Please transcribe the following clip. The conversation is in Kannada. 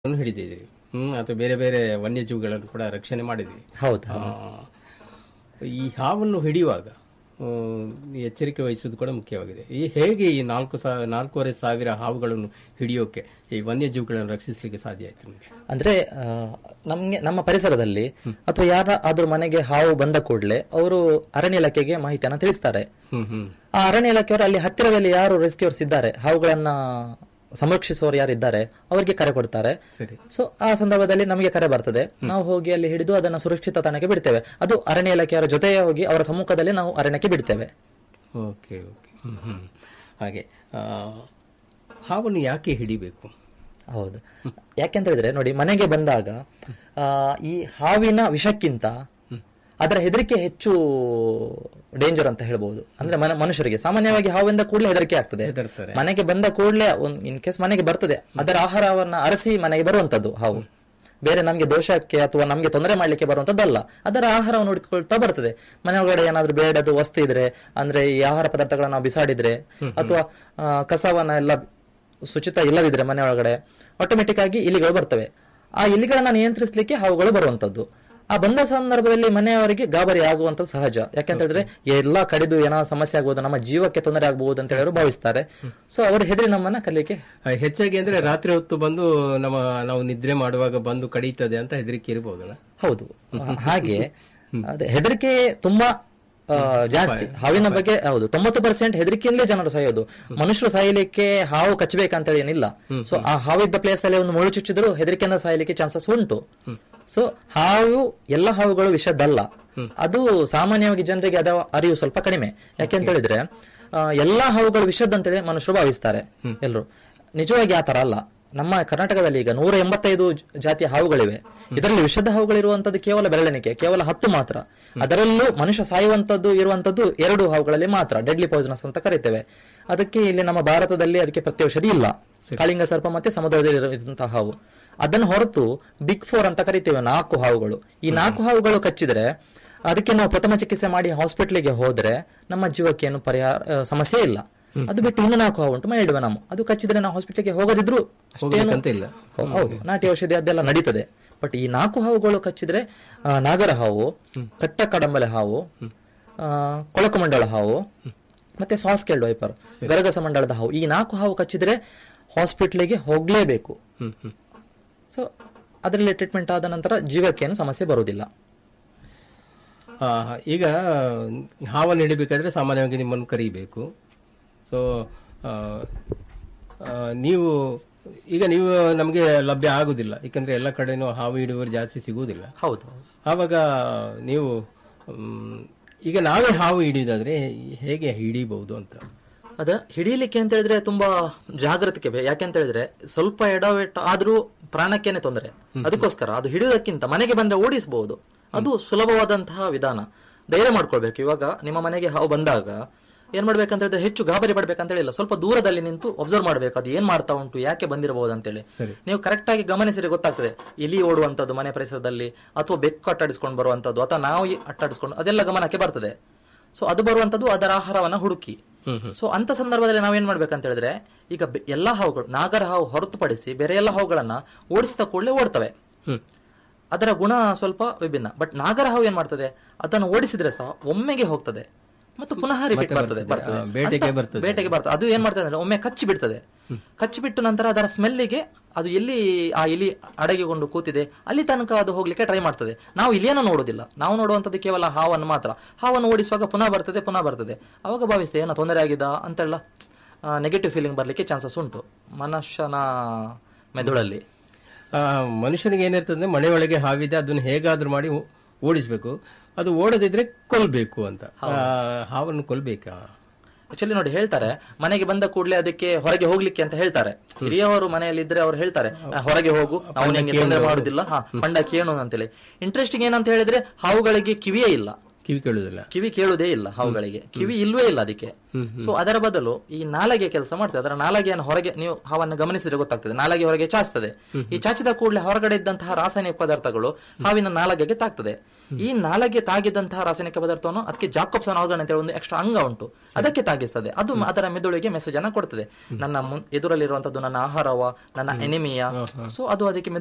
ಅನ್ನು ಹಿಡಿದಿದ್ದೀರಿ ಹ್ಮ್ ಅಥವಾ ಬೇರೆ ಬೇರೆ ವನ್ಯಜೀವಿಗಳನ್ನು ಕೂಡ ರಕ್ಷಣೆ ಮಾಡಿದ್ದೀರಿ ಹೌದಾ ಆ, ಈ ಹಾವನ್ನು ಹಿಡಿಯುವಾಗ ಆ, ಎಚ್ಚರಿಕೆ ವಹಿಸುವುದು ಕೂಡ ಮುಖ್ಯವಾಗಿದೆ ಈ ಹೇಗೆ ಈ ನಾಲ್ಕು ಸಾ ನಾಲ್ಕೂವರೆ ಸಾವಿರ ಹಾವುಗಳನ್ನು ಹಿಡಿಯೋಕೆ ಈ ವನ್ಯಜೀವಿಗಳನ್ನು ರಕ್ಷಿಸಲಿಕ್ಕೆ ಸಾಧ್ಯ ಆಯ್ತು ನಿಮಗೆ ಅಂದ್ರೆ ಆ, ನಮ್ಗೆ ನಮ್ಮ ಪರಿಸರದಲ್ಲಿ ಅಥವಾ ಯಾರ ಆದ್ರೂ ಮನೆಗೆ ಹಾವು ಬಂದ ಕೂಡಲೇ ಅವರು ಅರಣ್ಯ ಇಲಾಖೆಗೆ ಮಾಹಿತಿಯನ್ನ ತಿಳಿಸ್ತಾರೆ ಹ್ಮ್ ಹ್ಮ್ ಆ ಅರಣ್ಯ ಇಲಾಖೆಯವರು ಅಲ್ಲಿ ಹತ್ತಿರದಲ್ಲಿ ಯಾರು ರೆಸ್ಕ್ಯೂರ್ಸ್ ಇದ್ದಾರೆ ಹಾವುಗಳನ್ನ ಸಂರಕ್ಷಿಸುವವರು ಯಾರಿದ್ದಾರೆ ಅವರಿಗೆ ಕರೆ ಕೊಡ್ತಾರೆ ಸರಿ ಸೊ ಆ ಸಂದರ್ಭದಲ್ಲಿ ನಮಗೆ ಕರೆ ಬರ್ತದೆ ನಾವು ಹೋಗಿ ಅಲ್ಲಿ ಹಿಡಿದು ಅದನ್ನ ಸುರಕ್ಷಿತ ತಾಣಕ್ಕೆ ಬಿಡ್ತೇವೆ ಅದು ಅರಣ್ಯ ಇಲಾಖೆಯವರ ಜೊತೆಯೇ ಹೋಗಿ ಅವರ ಸಮ್ಮುಖದಲ್ಲಿ ನಾವು ಅರಣ್ಯಕ್ಕೆ ಬಿಡ್ತೇವೆ ಓಕೆ ಓಕೆ ಹ್ಮ್ ಹ್ಮ್ ಹಾಗೆ ಆ, ಹಾವನ್ನು ಯಾಕೆ ಹಿಡಿಬೇಕು ಹೌದು ಯಾಕೆಂತ ಹೇಳಿದ್ರೆ ನೋಡಿ ಮನೆಗೆ ಬಂದಾಗ ಆ, ಈ ಹಾವಿನ ವಿಷಕ್ಕಿಂತ ಅದರ ಹೆದರಿಕೆ ಹೆಚ್ಚು ಡೇಂಜರ್ ಅಂತ ಹೇಳ್ಬಹುದು ಅಂದ್ರೆ ಮನ ಮನುಷ್ಯರಿಗೆ ಸಾಮಾನ್ಯವಾಗಿ ಹಾವಿಂದ ಕೂಡಲೇ ಹೆದರಿಕೆ ಆಗ್ತದೆ ಹೆದರ್ತಾರೆ. ಮನೆಗೆ ಬಂದ ಕೂಡಲೇ ಇನ್ ಕೇಸ್ ಮನೆಗೆ ಬರ್ತದೆ ಅದರ ಆಹಾರವನ್ನ ಅರಸಿ ಮನೆಗೆ ಬರುವಂತದ್ದು ಹಾವು ಬೇರೆ ನಮ್ಗೆ ದೋಷಕ್ಕೆ ಅಥವಾ ನಮ್ಗೆ ತೊಂದರೆ ಮಾಡ್ಲಿಕ್ಕೆ ಬರುವಂತದ್ದಲ್ಲ ಅದರ ಆಹಾರವನ್ನು ಹುಡುಕೊಳ್ತಾ ಬರ್ತದೆ ಮನೆ ಒಳಗಡೆ ಏನಾದ್ರೂ ಬೇಡದು ವಸ್ತು ಇದ್ರೆ ಅಂದ್ರೆ ಈ ಆಹಾರ ಪದಾರ್ಥಗಳನ್ನ ನಾವು ಬಿಸಾಡಿದ್ರೆ ಅಥವಾ ಆ, ಕಸವನ್ನ ಎಲ್ಲ ಶುಚಿತ ಇಲ್ಲದಿದ್ರೆ ಮನೆ ಒಳಗಡೆ ಆಟೋಮೆಟಿಕ್ ಆಗಿ ಇಲಿಗಳು ಬರ್ತವೆ ಆ ಇಲಿಗಳನ್ನ ನಿಯಂತ್ರಿಸಲಿಕ್ಕೆ ಹಾವುಗಳು ಬರುವಂತದ್ದು ಆ ಬಂದ ಸಂದರ್ಭದಲ್ಲಿ ಮನೆಯವರಿಗೆ ಗಾಬರಿ ಆಗುವಂತ ಸಹಜ ಯಾಕೆಂತ ಹೇಳಿದ್ರೆ ಎಲ್ಲ ಕಡಿದು ಏನೋ ಸಮಸ್ಯೆ ಆಗ್ಬೋದು ನಮ್ಮ ಜೀವಕ್ಕೆ ತೊಂದರೆ ಆಗಬಹುದು ಅಂತ ಹೇಳಿ ಅವರು ಭಾವಿಸ್ತಾರೆ ಸೊ ಅವರು ಹೆದರಿ ನಮ್ಮನ್ನ ಕಲಿಯಕ್ಕೆ ಆ, ಹೆಚ್ಚಾಗಿ ಅಂದ್ರೆ ರಾತ್ರಿ ಹೊತ್ತು ಬಂದು ನಮ್ಮ ನಾವು ನಿದ್ರೆ ಮಾಡುವಾಗ ಬಂದು ಕಡಿತದೆ ಅಂತ ಹೆದರಿಕೆ ಇರಬಹುದಲ್ಲ ಹೌದು ಹಾಗೆ ಅದೇ ಹೆದರಿಕೆ ತುಂಬಾ ಆ, ಜಾಸ್ತಿ ಹಾವಿನ ಬಗ್ಗೆ ಹೌದು ತೊಂಬತ್ತು ಪರ್ಸೆಂಟ್ ಹೆದರಿಕೆಯಲ್ಲೇ ಜನರು ಸಾಯೋದು ಮನುಷ್ಯರು ಸಾಯಲಿಕ್ಕೆ ಹಾವು ಕಚ್ಚಬೇಕಂತ ಏನಿಲ್ಲ ಸೊ ಆ ಹಾವಿದ್ದ ಪ್ಲೇಸ್ ಅಲ್ಲಿ ಒಂದು ಮುಳ್ಳು ಚುಚ್ಚಿದ್ರು ಹೆದರಿಕೆಯಿಂದ ಸಾಯಲಿಕ್ಕೆ ಚಾನ್ಸಸ್ ಉಂಟು ಸೊ ಹಾವು ಎಲ್ಲ ಹಾವುಗಳು ವಿಷದ್ದಲ್ಲ ಅದು ಸಾಮಾನ್ಯವಾಗಿ ಜನರಿಗೆ ಅದರ ಅರಿವು ಸ್ವಲ್ಪ ಕಡಿಮೆ ಯಾಕೆಂತ ಹೇಳಿದ್ರೆ ಆ, ಎಲ್ಲಾ ಹಾವುಗಳು ವಿಷದ್ದಂತೇಳಿ ಮನುಷ್ಯರು ಭಾವಿಸ್ತಾರೆ ಎಲ್ಲರೂ ನಿಜವಾಗಿ ಆ ತರ ಅಲ್ಲ ನಮ್ಮ ಕರ್ನಾಟಕದಲ್ಲಿ ಈಗ ನೂರ ಎಂಬತ್ತೈದು ಜ- ಜಾತಿಯ ಹಾವುಗಳಿವೆ ಇದರಲ್ಲಿ ವಿಷದ ಹಾವುಗಳಿರುವಂತದ್ದು ಕೇವಲ ಬೆರಳೆಣಿಕೆ ಕೇವಲ ಹತ್ತು ಮಾತ್ರ ಅದರಲ್ಲೂ ಮನುಷ್ಯ ಸಾಯುವಂತದ್ದು ಇರುವಂತದ್ದು ಎರಡು ಹಾವುಗಳಲ್ಲಿ ಮಾತ್ರ ಡೆಡ್ಲಿ ಪಾಯ್ಸನಸ್ ಅಂತ ಕರಿತೇವೆ ಅದಕ್ಕೆ ಇಲ್ಲಿ ನಮ್ಮ ಭಾರತದಲ್ಲಿ ಅದಕ್ಕೆ ಪ್ರತ್ಯೌಷಧಿ ಇಲ್ಲ ಕಾಳಿಂಗ ಸರ್ಪ ಮತ್ತೆ ಸಮುದ್ರದಲ್ಲಿ ಇರುವಂತಹ ಹಾವು ಅದನ್ನು ಹೊರತು ಬಿಗ್ ಫೋರ್ ಅಂತ ಕರಿತೇವೆ ನಾಲ್ಕು ಹಾವುಗಳು ಈ ನಾಲ್ಕು ಹಾವುಗಳು ಕಚ್ಚಿದ್ರೆ ಅದಕ್ಕೆ ನಾವು ಪ್ರಥಮ ಚಿಕಿತ್ಸೆ ಮಾಡಿ ಹಾಸ್ಪಿಟ್ಲಿಗೆ ಹೋದ್ರೆ ನಮ್ಮ ಜೀವಕ್ಕೆ ಏನು ಪರಿಹಾರ ಆ, ಸಮಸ್ಯೆ ಇಲ್ಲ ಅದು ಬಿಟ್ಟು ಇನ್ನು ನಾಲ್ಕು ಹಾವು ಉಂಟು ಮೈಲ್ಡ್ ವೆನಮ್ ಅದು ಕಚ್ಚಿದ್ರೆ ನಾವು ಹಾಸ್ಪಿಟ್ಲಿಗೆ ಹೋಗದಿದ್ರು ಅಷ್ಟೇನು ಹೋಗ್ಬೇಕಂತ ಇಲ್ಲ ಹೌ- ಹೌದು ನಾಟಿ ಔಷಧಿ ಅದೆಲ್ಲ ನಡೀತದೆ ಬಟ್ ಈ ನಾಲ್ಕು ಹಾವುಗಳು ಕಚ್ಚಿದ್ರೆ ಆ, ನಾಗರ ಹಾವು ಕಟ್ಟ ಕಡಂಬಲೆ ಹಾವು ಆ, ಕೊಳಕು ಮಂಡಳ ಹಾವು ಮತ್ತೆ ಸಾಸ್ಕೆಲ್ಡ್ ವೈಪರ್ ಗರಗಸ ಮಂಡಳದ ಹಾವು ಈ ನಾಲ್ಕು ಹಾವು ಕಚ್ಚಿದ್ರೆ ಹಾಸ್ಪಿಟ್ಲಿಗೆ ಹೋಗ್ಲೇಬೇಕು ಹ್ಮ್ ಹ್ಮ್ ಸೊ ಅದರಲ್ಲಿ ಟ್ರೀಟ್ಮೆಂಟ್ ಆದ ನಂತರ ಜೀವಕ್ಕೇನು ಸಮಸ್ಯೆ ಬರುವುದಿಲ್ಲ ಆ, ಈಗ ಹಾವನ್ನು ಹಿಡಿಬೇಕಾದ್ರೆ ಸಾಮಾನ್ಯವಾಗಿ ನಿಮ್ಮನ್ನು ಕರೀಬೇಕು ಸೊ ನೀವು ಈಗ ನೀವು ನಮಗೆ ಲಭ್ಯ ಆಗುದಿಲ್ಲ ಯಾಕಂದ್ರೆ ಎಲ್ಲ ಕಡೆನೂ ಹಾವು ಹಿಡಿಯುವವರು ಜಾಸ್ತಿ ಸಿಗುವುದಿಲ್ಲ ಹೌದು ಆವಾಗ ನೀವು ಮ್, ಈಗ ನಾವೇ ಹಾವು ಹಿಡಿಯೋದಾದ್ರೆ ಹೇಗೆ ಹಿಡಿಬಹುದು ಅಂತ ಅದ ಹಿಡೀಲಿಕ್ಕೆ ಅಂತ ಹೇಳಿದ್ರೆ ತುಂಬಾ ಜಾಗೃತಿಕೆ ಬೇ ಯಾಕೆಂತ ಹೇಳಿದ್ರೆ ಸ್ವಲ್ಪ ಎಡವೆಟ್ಟ ಆದ್ರೂ ಪ್ರಾಣಕ್ಕೇನೆ ತೊಂದರೆ ಅದಕ್ಕೋಸ್ಕರ ಅದು ಹಿಡಿಯೋದಕ್ಕಿಂತ ಮನೆಗೆ ಬಂದ್ರೆ ಓಡಿಸಬಹುದು ಅದು ಸುಲಭವಾದಂತಹ ವಿಧಾನ ಧೈರ್ಯ ಮಾಡ್ಕೊಳ್ಬೇಕು ಇವಾಗ ನಿಮ್ಮ ಮನೆಗೆ ಹಾವು ಬಂದಾಗ ಏನ್ ಮಾಡ್ಬೇಕಂತ ಹೇಳಿದ್ರೆ ಹೆಚ್ಚು ಗಾಬರಿ ಪಡ್ಬೇಕಂತ ಹೇಳಿಲ್ಲ ಸ್ವಲ್ಪ ದೂರದಲ್ಲಿ ನಿಂತು ಒಬ್ಸರ್ವ್ ಮಾಡ್ಬೇಕು ಅದು ಏನ್ ಮಾಡ್ತಾ ಉಂಟು ಯಾಕೆ ಬಂದಿರಬಹುದು ಅಂತೇಳಿ ನೀವು ಕರೆಕ್ಟ್ ಆಗಿ ಗಮನಿಸಿದ್ರೆ ಗೊತ್ತಾಗ್ತದೆ ಇಲಿ ಓಡುವಂತದ್ದು ಮನೆ ಪರಿಸರದಲ್ಲಿ ಅಥವಾ ಬೆಕ್ಕು ಅಟ್ಟಾಡಿಸ್ಕೊಂಡು ಬರುವಂತದ್ದು ಅಥವಾ ನಾವು ಅಟ್ಟಾಡಿಸ್ಕೊಂಡು ಅದೆಲ್ಲ ಗಮನಕ್ಕೆ ಬರ್ತದೆ ಸೊ ಅದು ಬರುವಂತದ್ದು ಅದರ ಆಹಾರವನ್ನ ಹುಡುಕಿ ಸೊ ಅಂತ ಸಂದರ್ಭದಲ್ಲಿ ನಾವೇನ್ ಮಾಡ್ಬೇಕಂತ ಹೇಳಿದ್ರೆ ಈಗ ಬೆ- ಎಲ್ಲಾ ಹಾವುಗಳು ನಾಗರ ಹಾವು ಹೊರತುಪಡಿಸಿ ಬೇರೆ ಎಲ್ಲ ಹಾವುಗಳನ್ನ ಓಡಿಸಿದ ಕೂಡಲೇ ಓಡ್ತವೆ ಹ್ಮ್ ಅದರ ಗುಣ ಸ್ವಲ್ಪ ವಿಭಿನ್ನ ಬಟ್ ನಾಗರ ಹಾವು ಏನ್ ಮಾಡ್ತದೆ ಅದನ್ನು ಓಡಿಸಿದ್ರೆ ಸಹ ಒಮ್ಮೆಗೆ ಹೋಗ್ತದೆ ಮತ್ತು ಪುನಃ ರಿಪೀಟ್ ಬರ್ತದೆ ಬರ್ತದೆ ಆ, ಬೇಟೆಗೆ ಅಂತ- ಬರ್ತದೆ. ಬೇಟೆಗೆ ಬರ್ತದೆ ಅದು ಏನ್ ಮಾಡ್ತದೆ ಅಂದ್ರೆ ಒಮ್ಮೆ ಕಚ್ಚಿ ಬಿಡ್ತದೆ ಕಚ್ಚಿ ಬಿಟ್ಟು ನಂತರ ಅದರ ಸ್ಮೆಲ್ಲಿಗೆ ಅದು ಎಲ್ಲಿ ಆ ಇಲಿ ಅಡಗಿಕೊಂಡು ಕೂತಿದೆ ಅಲ್ಲಿ ತನಕ ಅದು ಹೋಗ್ಲಿಕ್ಕೆ ಟ್ರೈ ಮಾಡ್ತದೆ ನಾವು ಇಲಿಯನ್ನು ನೋಡುದಿಲ್ಲ ನಾವು ನೋಡುವಂತದ್ದು ಕೇವಲ ಹಾವನ್ನು ಮಾತ್ರ ಹಾವನ್ನು ಓಡಿಸುವಾಗ ಪುನಃ ಬರ್ತದೆ ಪುನಃ ಬರ್ತದೆ ಅವಾಗ ಭಾವಿಸ್ತೇವೆ ಏನೋ ತೊಂದರೆ ಆಗಿದ ಅಂತೆಲ್ಲ ನೆಗೆಟಿವ್ ಫೀಲಿಂಗ್ ಬರ್ಲಿಕ್ಕೆ ಚಾನ್ಸಸ್ ಉಂಟು ಮನುಷ್ಯನ ಮೆದುಳಲ್ಲಿ ಆ, ಮನುಷ್ಯನಿಗೆ ಏನಿರ್ತದೆ ಅಂದ್ರೆ ಮನೆ ಒಳಗೆ ಹಾವಿದೆ ಅದನ್ನು ಹೇಗಾದ್ರೂ ಮಾಡಿ ಓ- ಓಡಿಸ್ಬೇಕು ಅದು ಓಡದಿದ್ರೆ ಕೊಲ್ಬೇಕು ಅಂತ ಆ, ಹಾವನ್ನು ಕೊಲ್ಬೇಕಾ ಆಕ್ಚುಲಿ ನೋಡಿ ಹೇಳ್ತಾರೆ ಮನೆಗೆ ಬಂದ ಕೂಡಲೇ ಅದಕ್ಕೆ ಹೊರಗೆ ಹೋಗ್ಲಿಕ್ಕೆ ಅಂತ ಹೇಳ್ತಾರೆ ಹಿರಿಯವರು ಮನೆಯಲ್ಲಿ ಇದ್ರೆ ಅವ್ರು ಹೇಳ್ತಾರೆ "ಆ, ಹೊರಗೆ ಹೋಗು ನಾವು ನಿಂಗೆ ತೊಂದರೆ ಮಾಡುದಿಲ್ಲ ಹಾ ಪಂಡ ಕೇಣು ಅಂತೇಳಿ ಇಂಟ್ರೆಸ್ಟಿಂಗ್ ಏನಂತ ಹೇಳಿದ್ರೆ ಹಾವುಗಳಿಗೆ ಕಿವಿಯೇ ಇಲ್ಲ ಕಿವಿ ಕೇಳುದಿಲ್ಲ ಕಿವಿ ಕೇಳುವುದೇ ಇಲ್ಲ ಹಾವುಗಳಿಗೆ ಕಿವಿ ಇಲ್ವೇ ಇಲ್ಲ ಅದಕ್ಕೆ ಸೊ ಅದರ ಬದಲು ಈ ನಾಲಗೆ ಕೆಲಸ ಮಾಡ್ತದೆ ಅದರ ನಾಲಗೆಯನ್ನು ಹೊರಗೆ ನೀವು ಹಾವನ್ನು ಗಮನಿಸಿದ್ರೆ ಗೊತ್ತಾಗ್ತದೆ ನಾಲಗೆ ಹೊರಗೆ ಚಾಚ್ತದೆ ಈ ಚಾಚಿದ ಕೂಡಲೇ ಹೊರಗಡೆ ಇದ್ದಂತಹ ರಾಸಾಯನಿಕ ಪದಾರ್ಥಗಳು ಹಾವಿನ ನಾಲಗೆಗೆ ತಾಗ್ತದೆ ಈ ನಾಲಗೆ ತಾಗಿದಂತಹ ರಾಸಾಯನಿಕ ಪದಾರ್ಥವನ್ನು ಅದಕ್ಕೆ ಜಾಕೋಬ್ಸನ್ ಆರ್ಗನ್ ಅಂತ ಹೇಳಿ ಒಂದು ಎಕ್ಸ್ಟ್ರಾ ಅಂಗ ಉಂಟು ಅದಕ್ಕೆ ತಾಗಿಸ್ತದೆ ಅದು ಅದರ ಮೆದುಳಿಗೆ ಮೆಸೇಜ್ ಅನ್ನ ಕೊಡ್ತದೆ ನನ್ನ ಮುನ್- ಎದುರಲ್ಲಿರುವಂತದ್ದು ನನ್ನ ಆಹಾರವ ನನ್ನ ಎನಿಮಿಯಾ ಸೊ ಅದು ಅದಕ್ಕೆ